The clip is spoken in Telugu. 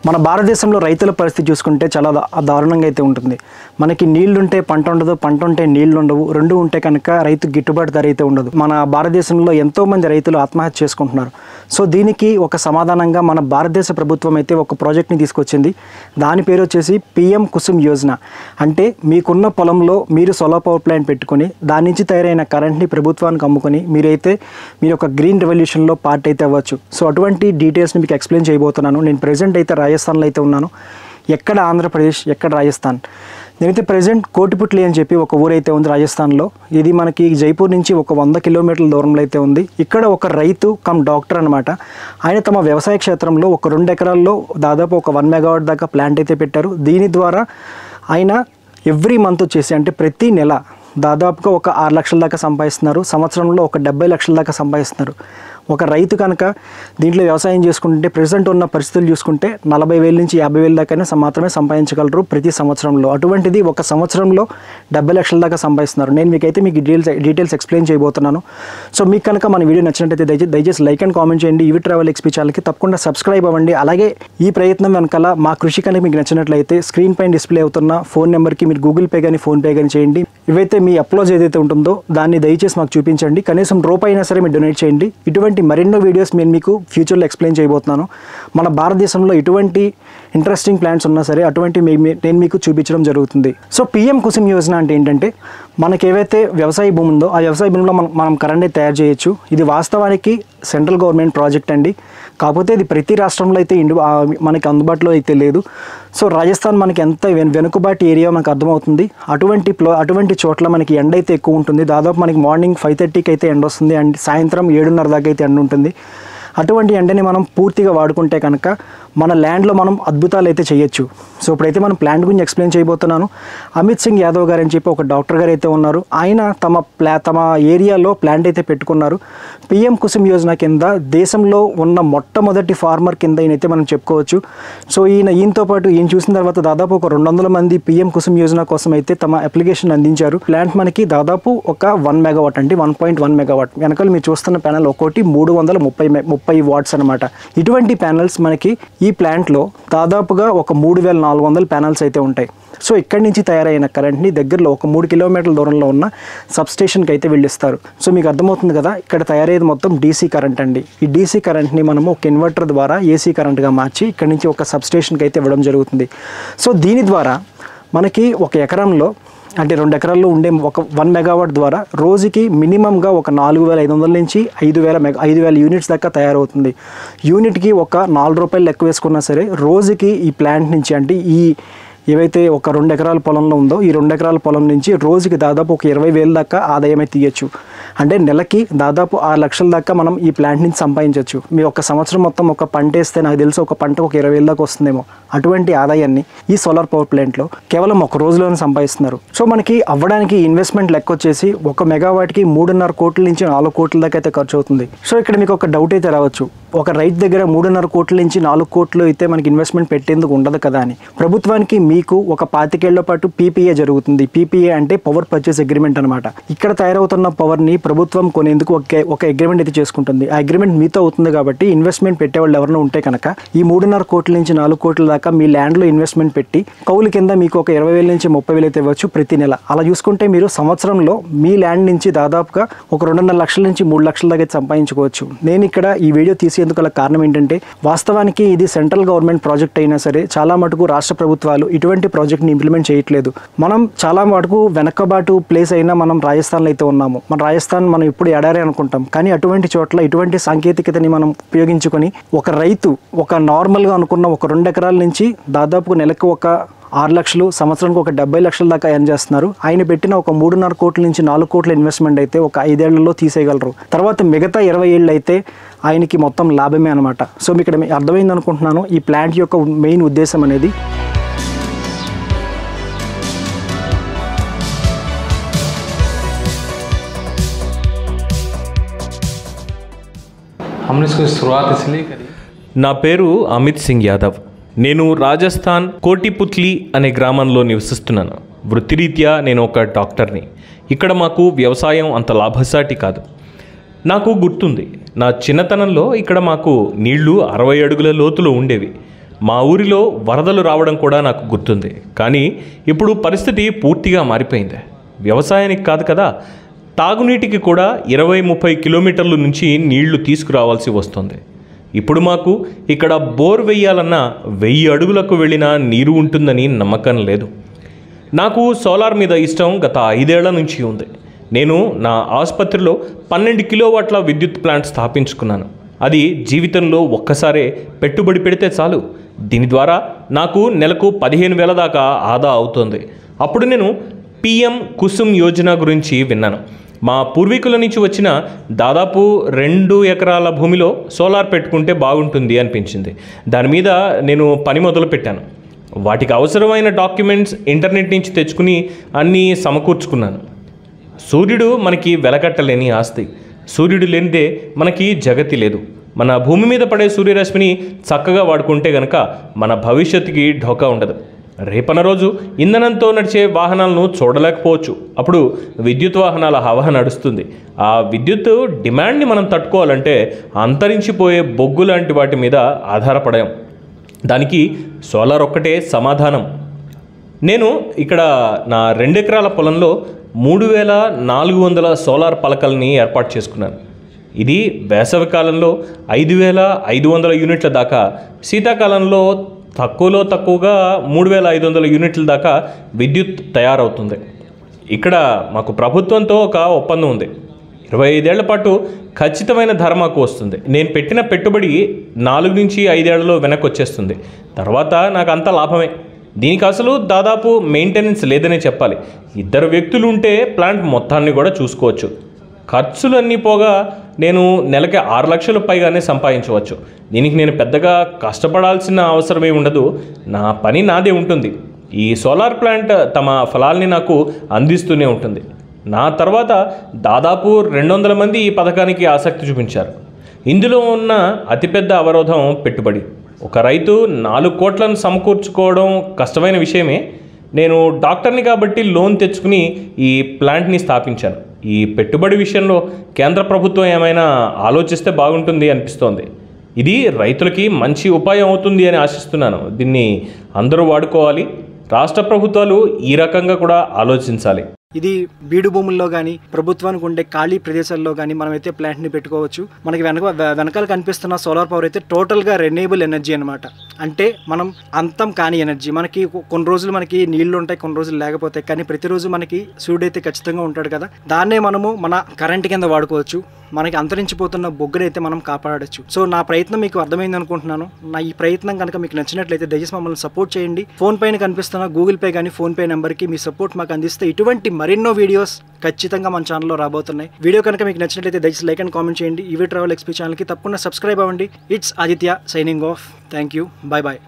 మన భారతదేశంలో రైతుల పరిస్థితి చూసుకుంటే చాలా దా- దారుణంగా అయితే ఉంటుంది మనకి నీళ్లు ఉంటే పంట ఉండదు పంట ఉంటే నీళ్లు ఉండవు రెండు ఉంటే కనుక రైతు గిట్టుబాటు ధర అయితే ఉండదు మన భారతదేశంలో ఎంతో మంది రైతులు ఆత్మహత్య చేసుకుంటున్నారు సో దీనికి ఒక సమాధానంగా మన భారతదేశ ప్రభుత్వం అయితే ఒక ప్రాజెక్ట్ని తీసుకొచ్చింది దాని పేరు వచ్చేసి పిఎం కుసుమ్ యోజన అంటే మీకున్న పొలంలో మీరు సోలార్ పవర్ ప్లాంట్ పెట్టుకొని దాని నుంచి తయారైన కరెంట్ని ప్రభుత్వానికి అమ్ముకొని మీరైతే మీరు ఒక గ్రీన్ రెవల్యూషన్లో పార్ట్ అయితే అవ్వచ్చు సో అటువంటి డీటెయిల్స్ని మీకు ఎక్స్ప్లెయిన్ చేయబోతున్నాను నేను ప్రెజెంట్ అయితే రాజస్థాన్లో అయితే ఉన్నాను ఎక్కడ ఆంధ్రప్రదేశ్ ఎక్కడ రాజస్థాన్ నేనైతే ప్రజెంట్ కోటిపుట్లి అని చెప్పి ఒక ఊరైతే ఉంది రాజస్థాన్లో ఇది మనకి జైపూర్ నుంచి ఒక వంద కిలోమీటర్ల దూరంలో అయితే ఉంది ఇక్కడ ఒక రైతు కమ్ డాక్టర్ అనమాట ఆయన తమ వ్యవసాయ క్షేత్రంలో ఒక రెండు ఎకరాల్లో దాదాపు ఒక వన్ మెగావాట్ దాకా ప్లాంట్ అయితే పెట్టారు దీని ద్వారా ఆయన ఎవ్రీ మంత్ వచ్చేసి అంటే ప్రతి నెల దాదాపుగా ఒక ఆరు లక్షల దాకా సంపాదిస్తున్నారు సంవత్సరంలో ఒక డెబ్బై లక్షల దాకా సంపాదిస్తున్నారు ఒక రైతు కనుక దీంట్లో వ్యవసాయం చేసుకుంటే ప్రజెంట్ ఉన్న పరిస్థితులు చూసుకుంటే నలభై వేల నుంచి యాభై వేల దాకానే సం- మాత్రమే సంపాదించగలరు ప్రతి సంవత్సరంలో అటువంటిది ఒక సంవత్సరంలో డెబ్బై లక్షల దాకా సంపాదిస్తున్నారు నేను మీకైతే మీకు డీటెయిల్స్ డీటెయిల్స్ ఎక్స్ప్లెయిన్ చేయబోతున్నాను సో మీకు కనుక మన వీడియో నచ్చినట్టయితే దయచేసి దయచేసి లైక్ అండ్ కామెంట్ చేయండి ఇవి ట్రావెల్ ఎక్స్పీ ఛానల్కి తప్పకుండా సబ్స్క్రైబ్ అవ్వండి అలాగే ఈ ప్రయత్నం వెనకాల మా కృషి కనుక మీకు నచ్చినట్లయితే స్క్రీన్ పైన డిస్ప్లే అవుతున్న ఫోన్ నెంబర్కి మీరు గూగుల్ పే కానీ ఫోన్ పే కానీ చేయండి ఇవైతే మీ అప్లోజ్ ఏదైతే ఉంటుందో దాన్ని దయచేసి మాకు చూపించండి కనీసం రూపాయి అయినా సరే మీరు డొనేట్ చేయండి ఇటువంటి మరెన్నో వీడియోస్ నేను మీకు ఫ్యూచర్లో ఎక్స్ప్లెయిన్ చేయబోతున్నాను మన భారతదేశంలో ఎటువంటి ఇంట్రెస్టింగ్ ప్లాన్స్ ఉన్నా సరే అటువంటి మీ- మీ- నేను మీకు చూపించడం జరుగుతుంది సో పిఎం కుసుమ్ యోజన అంటే ఏంటంటే మనకి ఏవైతే వ్యవసాయ భూమి ఉందో ఆ వ్యవసాయ భూమిలో మనం మనం కరెంట్ తయారు చేయొచ్చు ఇది వాస్తవానికి సెంట్రల్ గవర్నమెంట్ ప్రాజెక్ట్ అండి కాకపోతే ఇది ప్రతి రాష్ట్రంలో అయితే ఇండు ఆ, మనకి అందుబాటులో అయితే లేదు సో రాజస్థాన్ మనకి ఎంత వెను- వెనుకబాటి ఏరియా మనకు అర్థమవుతుంది అటువంటి ప్లో అటువంటి చోట్ల మనకి ఎండ అయితే ఎక్కువ ఉంటుంది దాదాపు మనకి మార్నింగ్ ఫైవ్ థర్టీకి అయితే ఎండ వస్తుంది అండ్ సాయంత్రం ఏడున్నర దాకా అయితే ఎండ ఉంటుంది అటువంటి ఎండని మనం పూర్తిగా వాడుకుంటే కనుక మన ల్యాండ్లో మనం అద్భుతాలు అయితే చేయొచ్చు సో ఇప్పుడైతే మనం ప్లాంట్ గురించి ఎక్స్ప్లెయిన్ చేయబోతున్నాను అమిత్ సింగ్ యాదవ్ గారు అని చెప్పి ఒక డాక్టర్ గారు అయితే ఉన్నారు ఆయన తమ ప్లా తమ ఏరియాలో ప్లాంట్ అయితే పెట్టుకున్నారు పిఎం కుసుమ్ యోజన కింద దేశంలో ఉన్న మొట్టమొదటి ఫార్మర్ కింద ఈయనైతే మనం చెప్పుకోవచ్చు సో ఈయన ఈయనతో పాటు ఈయన చూసిన తర్వాత దాదాపు ఒక రెండు వందల మంది పిఎం కుసుమ్ యోజన కోసం అయితే తమ అప్లికేషన్ అందించారు ప్లాంట్ మనకి దాదాపు ఒక వన్ మెగావాట్ అంటే వన్ పాయింట్ వన్ మెగావాట్ వెనకాల మీరు చూస్తున్న ప్యానల్ ఒక్కోటి మూడు వందల ముప్పై మె- ముప్పై వాట్స్ అనమాట ఇటువంటి ప్యానల్స్ మనకి ఈ ప్లాంట్లో దాదాపుగా ఒక మూడు వేల నాలుగు వందల ప్యానల్స్ అయితే ఉంటాయి సో ఇక్కడి నుంచి తయారైన కరెంట్ని దగ్గరలో ఒక మూడు కిలోమీటర్ల దూరంలో ఉన్న సబ్స్టేషన్కి అయితే వెళ్ళిస్తారు సో మీకు అర్థమవుతుంది కదా ఇక్కడ తయారయ్యేది మొత్తం డీసీ కరెంట్ అండి ఈ డీసీ కరెంట్ని మనము ఒక ఇన్వర్టర్ ద్వారా ఏసీ కరెంట్గా మార్చి ఇక్కడి నుంచి ఒక సబ్స్టేషన్కి అయితే ఇవ్వడం జరుగుతుంది సో దీని ద్వారా మనకి ఒక ఎకరంలో అంటే రెండు ఎకరాల్లో ఉండే ఒక వన్ మెగావాట్ ద్వారా రోజుకి మినిమంగా ఒక నాలుగు వేల ఐదు వందల నుంచి ఐదు వేల మెగా ఐదు వేల యూనిట్స్ దాకా తయారవుతుంది యూనిట్కి ఒక నాలుగు రూపాయలు లెక్క వేసుకున్నా సరే రోజుకి ఈ ప్లాంట్ నుంచి అంటే ఈ ఏవైతే ఒక రెండు ఎకరాల పొలంలో ఉందో ఈ రెండు ఎకరాల పొలం నుంచి రోజుకి దాదాపు ఒక ఇరవై వేల దాకా ఆదాయమే తీయచ్చు అంటే నెలకి దాదాపు ఆరు లక్షల దాకా మనం ఈ ప్లాంట్ నుంచి సంపాదించవచ్చు మీ ఒక సంవత్సరం మొత్తం ఒక పంట వేస్తే నాకు తెలిసి ఒక పంట ఒక ఇరవై వేల దాకా వస్తుందేమో అటువంటి ఆదాయాన్ని ఈ సోలార్ పవర్ ప్లాంట్లో కేవలం ఒక రోజులోనే సంపాదిస్తున్నారు సో మనకి అవ్వడానికి ఇన్వెస్ట్మెంట్ లెక్క వచ్చేసి ఒక మెగావాట్కి మూడున్నర కోట్ల నుంచి నాలుగు కోట్ల దాకా అయితే ఖర్చు అవుతుంది సో ఇక్కడ మీకు ఒక డౌట్ అయితే రావచ్చు ఒక రైతు దగ్గర మూడున్నర కోట్ల నుంచి నాలుగు కోట్లు అయితే మనకి ఇన్వెస్ట్మెంట్ పెట్టేందుకు ఉండదు కదా అని ప్రభుత్వానికి మీకు ఒక పాతికేళ్ల పాటు పీపీఏ జరుగుతుంది పీపీఏ అంటే పవర్ పర్చేస్ అగ్రిమెంట్ అనమాట ఇక్కడ తయారవుతున్న పవర్ని ప్రభుత్వం కొనేందుకు ఒక ఒక అగ్రిమెంట్ అయితే చేసుకుంటుంది ఆ అగ్రిమెంట్ మీతో అవుతుంది కాబట్టి ఇన్వెస్ట్మెంట్ పెట్టేవాళ్ళు ఎవరైనా ఉంటే కనుక ఈ మూడున్నర కోట్ల నుంచి నాలుగు కోట్ల దాకా మీ ల్యాండ్లో ఇన్వెస్ట్మెంట్ పెట్టి కౌలు కింద మీకు ఒక ఇరవై వేల నుంచి ముప్పై వేలు అయితే ఇవ్వచ్చు ప్రతి నెల అలా చూసుకుంటే మీరు సంవత్సరంలో మీ ల్యాండ్ నుంచి దాదాపుగా ఒక రెండున్నర లక్షల నుంచి మూడు లక్షల దాకా అయితే సంపాదించుకోవచ్చు నేను ఇక్కడ ఈ వీడియో తీసేందుకు గల కారణం ఏంటంటే వాస్తవానికి ఇది సెంట్రల్ గవర్నమెంట్ ప్రాజెక్ట్ అయినా సరే చాలా మటుకు రాష్ట్ర ప్రభుత్వాలు ఇటువంటి ప్రాజెక్ట్ని ఇంప్లిమెంట్ చేయట్లేదు మనం చాలా మటుకు వెనకబాటు ప్లేస్ అయినా మనం రాజస్థాన్లో అయితే ఉన్నాము మన రాజస్థాన్ మనం ఇప్పుడు ఎడారే అనుకుంటాం కానీ అటువంటి చోట్ల ఇటువంటి సాంకేతికతని మనం ఉపయోగించుకొని ఒక రైతు ఒక నార్మల్గా అనుకున్న ఒక రెండు ఎకరాల నుంచి దాదాపు నెలకు ఒక ఆరు లక్షలు సంవత్సరానికి ఒక డెబ్బై లక్షల దాకా ఎర్న్ చేస్తున్నారు ఆయన పెట్టిన ఒక మూడున్నర కోట్ల నుంచి నాలుగు కోట్ల ఇన్వెస్ట్మెంట్ అయితే ఒక ఐదేళ్లలో తీసేయగలరు తర్వాత మిగతా ఇరవై ఏళ్ళు అయితే ఆయనకి మొత్తం లాభమే అనమాట సో మీకు ఇక్కడ అర్థమైంది అనుకుంటున్నాను ఈ ప్లాంట్ యొక్క మెయిన్ ఉద్దేశం అనేది हमने इसको शुरुआत इसलिए करी నా పేరు అమిత్ సింగ్ యాదవ్ నేను రాజస్థాన్ కోటిపుత్లి అనే గ్రామంలో నివసిస్తున్నాను వృత్తిరీత్యా నేను ఒక డాక్టర్ని ఇక్కడ మాకు వ్యవసాయం అంత లాభసాటి కాదు నాకు గుర్తుంది నా చిన్నతనంలో ఇక్కడ మాకు నీళ్లు అరవై అడుగుల లోతులో ఉండేవి మా ఊరిలో వరదలు రావడం కూడా నాకు గుర్తుంది కానీ ఇప్పుడు పరిస్థితి పూర్తిగా మారిపోయింది వ్యవసాయానికి కాదు కదా తాగునీటికి కూడా ఇరవై ముప్పై కిలోమీటర్ల నుంచి నీళ్లు తీసుకురావాల్సి వస్తుంది ఇప్పుడు మాకు ఇక్కడ బోర్ వెయ్యాలన్నా వెయ్యి అడుగులకు వెళ్ళినా నీరు ఉంటుందని నమ్మకం లేదు నాకు సోలార్ మీద ఇష్టం గత ఐదేళ్ల నుంచి ఉంది నేను నా ఆసుపత్రిలో పన్నెండు కిలోవాట్ల విద్యుత్ ప్లాంట్ స్థాపించుకున్నాను అది జీవితంలో ఒక్కసారే పెట్టుబడి పెడితే చాలు దీని ద్వారా నాకు నెలకు పదిహేను వేల దాకా ఆదా అవుతుంది అప్పుడు నేను పిఎం కుసుమ్ యోజన గురించి విన్నాను మా పూర్వీకుల నుంచి వచ్చిన దాదాపు రెండు ఎకరాల భూమిలో సోలార్ పెట్టుకుంటే బాగుంటుంది అనిపించింది దాని మీద నేను పని మొదలు పెట్టాను వాటికి అవసరమైన డాక్యుమెంట్స్ ఇంటర్నెట్ నుంచి తెచ్చుకుని అన్నీ సమకూర్చుకున్నాను సూర్యుడు మనకి వెలకట్టలేని ఆస్తి సూర్యుడు లేనిదే మనకి జగతి లేదు మన భూమి మీద పడే సూర్యరశ్మిని చక్కగా వాడుకుంటే గనక మన భవిష్యత్తుకి ఢోకా ఉండదు రేపన రోజు ఇంధనంతో నడిచే వాహనాలను చూడలేకపోవచ్చు అప్పుడు విద్యుత్ వాహనాల హవా నడుస్తుంది ఆ విద్యుత్ డిమాండ్ని మనం తట్టుకోవాలంటే అంతరించిపోయే బొగ్గు లాంటి వాటి మీద ఆధారపడాం దానికి సోలార్ ఒక్కటే సమాధానం నేను ఇక్కడ నా రెండెకరాల పొలంలో మూడు వేల నాలుగు వందల సోలార్ పలకల్ని ఏర్పాటు చేసుకున్నాను ఇది వేసవి కాలంలో ఐదు వేల ఐదు వందల యూనిట్ల దాకా శీతాకాలంలో తక్కువలో తక్కువగా మూడు వేల ఐదు వందల యూనిట్ల దాకా విద్యుత్ తయారవుతుంది ఇక్కడ మాకు ప్రభుత్వంతో ఒక ఒప్పందం ఉంది ఇరవై ఐదేళ్ల పాటు ఖచ్చితమైన ధర మాకు వస్తుంది నేను పెట్టిన పెట్టుబడి నాలుగు నుంచి ఐదేళ్లలో వెనక్కి వచ్చేస్తుంది తర్వాత నాకు అంత లాభమే దీనికి అసలు దాదాపు మెయింటెనెన్స్ లేదనే చెప్పాలి ఇద్దరు వ్యక్తులు ఉంటే ప్లాంట్ మొత్తాన్ని కూడా చూసుకోవచ్చు ఖర్చులన్నీ పోగా నేను నెలకి ఆరు లక్షల పైగానే సంపాదించవచ్చు దీనికి నేను పెద్దగా కష్టపడాల్సిన అవసరమే ఉండదు నా పని నాదే ఉంటుంది ఈ సోలార్ ప్లాంట్ తమ ఫలాల్ని నాకు అందిస్తూనే ఉంటుంది నా తర్వాత దాదాపు రెండు వందల మంది ఈ పథకానికి ఆసక్తి చూపించారు ఇందులో ఉన్న అతిపెద్ద అవరోధం పెట్టుబడి ఒక రైతు నాలుగు కోట్లను సమకూర్చుకోవడం కష్టమైన విషయమే నేను డాక్టర్ని కాబట్టి లోన్ తెచ్చుకుని ఈ ప్లాంట్ని స్థాపించాను ఈ పెట్టుబడి విషయంలో కేంద్ర ప్రభుత్వం ఏమైనా ఆలోచిస్తే బాగుంటుంది అనిపిస్తోంది ఇది రైతులకి మంచి ఉపాయం అవుతుంది అని ఆశిస్తున్నాను దీన్ని అందరూ వాడుకోవాలి రాష్ట్ర ప్రభుత్వాలు ఈ రకంగా కూడా ఆలోచించాలి ఇది బీడు భూముల్లో కానీ ప్రభుత్వానికి ఉండే ఖాళీ ప్రదేశాల్లో కానీ మనం అయితే ప్లాంట్ని పెట్టుకోవచ్చు మనకి వెనక వె- వెనకాల కనిపిస్తున్న సోలార్ పవర్ అయితే టోటల్గా రెన్యూబుల్ ఎనర్జీ అనమాట అంటే మనం అంతం కాని ఎనర్జీ మనకి కొ- కొన్ని రోజులు మనకి నీళ్లు ఉంటాయి కొన్ని రోజులు లేకపోతాయి కానీ ప్రతిరోజు మనకి సూర్యుడు అయితే ఖచ్చితంగా ఉంటాడు కదా దాన్నే మనము మన కరెంట్ కింద వాడుకోవచ్చు మనకి అంతరించిపోతున్న బొగ్గునైతే మనం కాపాడచ్చు సో నా ప్రయత్నం మీకు అర్థమైంది అనుకుంటున్నాను నా ఈ ప్రయత్నం కనుక మీకు నచ్చినట్లయితే దయచేసి మమ్మల్ని సపోర్ట్ చేయండి ఫోన్ పైన కనిపిస్తున్న గూగుల్ పే కానీ ఫోన్ పే నెంబర్కి మీ సపోర్ట్ మాకు అందిస్తే ఇటువంటి మరెన్నో వీడియోస్ ఖచ్చితంగా మన ఛానల్లో రాబోతున్నాయి వీడియో కనుక మీకు నచ్చినట్లయితే దయచేసి లైక్ అండ్ కామెంట్ చేయండి ఈవీ ట్రావెల్ ఎక్స్పీ ఛానల్కి తప్పకుండా సబ్స్క్రైబ్ అవ్వండి it's Aditya signing off thank you bye bye